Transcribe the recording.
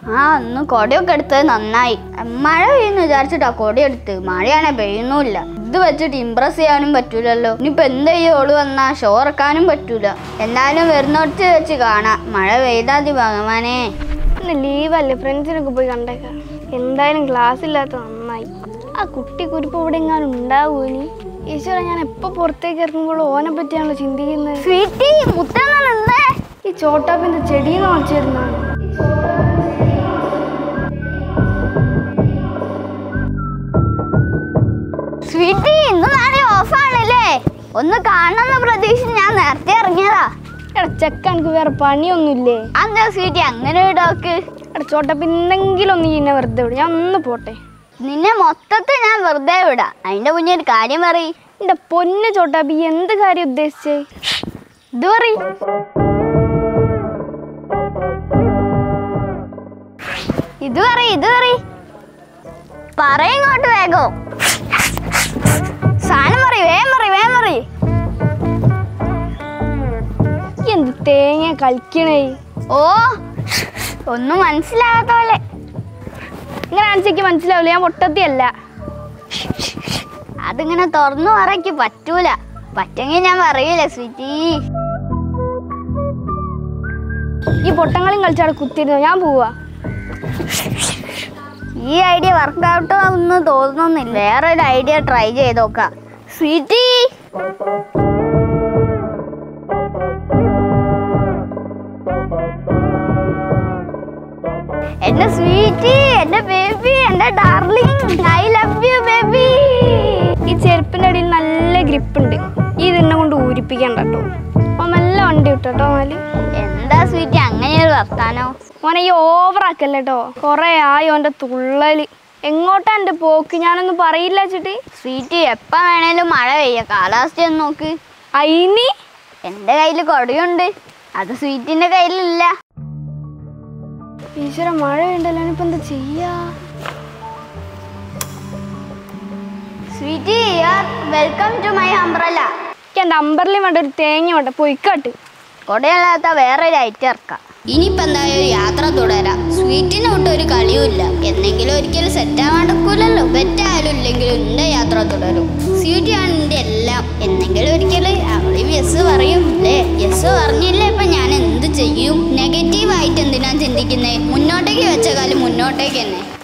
ആ ഒന്ന് കൊടയൊക്കെ എടുത്തത് നന്നായി മഴ പെയ്യുന്നു വിചാരിച്ചിട്ടാ കൊടയെടുത്ത് മഴയാണെ പെയ്യുന്നുമില്ല ഇത് വെച്ചിട്ട് ഇമ്പ്രസ് ചെയ്യാനും പറ്റൂലല്ലോ ഇനിയിപ്പോ എന്ത് ചെയ്യും ഓള് വന്നാ ഷോ ഇറക്കാനും പറ്റൂല എന്തായാലും വരുന്നിടത്ത് വെച്ച് കാണാം മഴ പെയ്താതി ഭഗവാനെ ഇന്ന് ലീവല്ലേ ഫ്രണ്ട്സിനൊക്കെ പോയി കണ്ടേക്കാം എന്തായാലും ക്ലാസ് ഇല്ലാത്ത നന്നായി ആ കുട്ടി കുരിപ്പ് ഇവിടെ എങ്ങാനും ഉണ്ടാവൂ ഇനി ഈശ്വര ഞാൻ എപ്പോൾ പുറത്തേക്ക് ഇറങ്ങുമ്പോൾ ഓനെ പറ്റിയാണല്ലോ ചിന്തിക്കുന്നത് സ്വീറ്റി മുത്തണ്ണ നിന്നേ ഈ ചോട്ടാപ്പിന്റെ ചെടിയെന്ന് വാങ്ങിച്ചിരുന്നാണ് സ്വീറ്റി ഇന്ന് നാളെ ഓഫാണല്ലേ ഒന്ന് കാണണമെന്ന പ്രതീക്ഷ ഞാൻ നേരത്തെ ഇറങ്ങിയതാ എടാ ചെക്ക എനിക്ക് വേറെ പണിയൊന്നുമില്ലേ എന്താ സ്വീറ്റി അങ്ങനെ ഒരു ഡോക്ക് എടാ ചോട്ടപ്പ എന്തെങ്കിലും ഒന്ന് ചെയ്യുന്ന വെറുതെ വിടും ഞാൻ ഒന്ന് പോട്ടെ നിന്നെ മൊത്തത്തിൽ ഞാൻ വെറുതെ വിടാം അതിന്റെ മുന്നേ ഒരു കാര്യം പറയും എന്റെ പൊന്ന് ചോട്ടാപ്പി എന്ത് കാര്യം ഉദ്ദേശിച്ചേ ഇത് പറയും ഇത് പറയും ഇത് പറയും പറയിങ്ങോട്ട് വേഗം സാധനം പറയും വേഗം പറയും വേഗം പറയും ഈ എന്ത് തേങ്ങ കളിക്കണേ ഓ ഒന്നും മനസ്സിലാകാത്ത പോലെ ഇങ്ങനെ കാണിച്ചേക്ക് മനസ്സിലാവില്ല ഞാൻ പൊട്ടത്തിയല്ല അതിങ്ങനെ തുറന്നു പറയ്ക്ക് പറ്റൂല പറ്റെങ്കിൽ ഞാൻ പറയൂല സ്വീറ്റി ഈ പൊട്ടങ്ങളും കളിച്ചാടെ കുത്തിരുന്നു ഞാൻ പോവാ ഈ ഐഡിയ വർക്കൗട്ട് ഒന്നും തോന്നുന്നില്ല വേറൊരു ഐഡിയ ട്രൈ ചെയ്ത് നോക്കാം സ്വീറ്റി എന്റെ സ്വീറ്റി എന്റെ ബേബി എന്റെ darling I love you baby ഈ ചെരുപ്പിന്റെ അടിയിൽ നല്ല ഗ്രിപ്പ് ഉണ്ട് ഈ ഇതിനെ കൊണ്ട് ഊരിപ്പിക്കണ്ട കേട്ടോ ഓ നല്ല വണ്ടി വിട്ടോ എന്നാല് എന്താ സ്വീറ്റി അങ്ങനെ ഒരു വർത്താനോ മോനെ ഈ ഓവർ ആക്കല്ലേ കേട്ടോ കൊറേ ആയി ഓന്റെ തുള്ളല് എങ്ങോട്ടാ എന്റെ പോക്ക് ഞാനൊന്നും പറയില്ല ചേട്ടി സ്വീറ്റി എപ്പ വേണേലും മഴ പെയ്യ കാലാവസ്ഥ ഒന്ന് നോക്ക് അയിനി എന്റെ കയ്യിൽ കൊടയുണ്ട് അത് സ്വീറ്റിന്റെ കയ്യിലില്ല ഈശ്വര മഴ ഉണ്ടല്ലോ ഇനിയിപ്പോ എന്താ ചെയ്യാ sweetie welcome to my umbrella എനിക്ക് എന്റെ അമ്പറിലും വേണ്ട ഒരു തേങ്ങ വേണ്ട പൊയ്ക്കാട്ട് കൊടയല്ലാത്ത വേറൊരു ഐറ്റം ഇറക്കാം ഇനിയിപ്പോ എന്തായാലും ഒരു യാത്ര തുടരാം സ്വീറ്റിന് വിട്ട് ഒരു കളിയുമില്ല എന്നെങ്കിലും ഒരിക്കലും സെറ്റ് ആവാൻ നടക്കൂലല്ലോ പെറ്റായാലും ഇല്ലെങ്കിലും എന്റെ യാത്ര തുടരും സ്വീറ്റിയാണ് എന്റെ എല്ലാം എന്നെങ്കിലും ഒരിക്കലും അവള് യെസ് പറയും അല്ലേ യെസ് പറഞ്ഞില്ലേ ഇപ്പൊ ഞാൻ എന്ത് ചെയ്യും നെഗറ്റീവ് ആയിട്ട് എന്തിനാ ചിന്തിക്കുന്നേ മുന്നോട്ടേക്ക് വെച്ച കാലം മുന്നോട്ടേക്ക് തന്നെ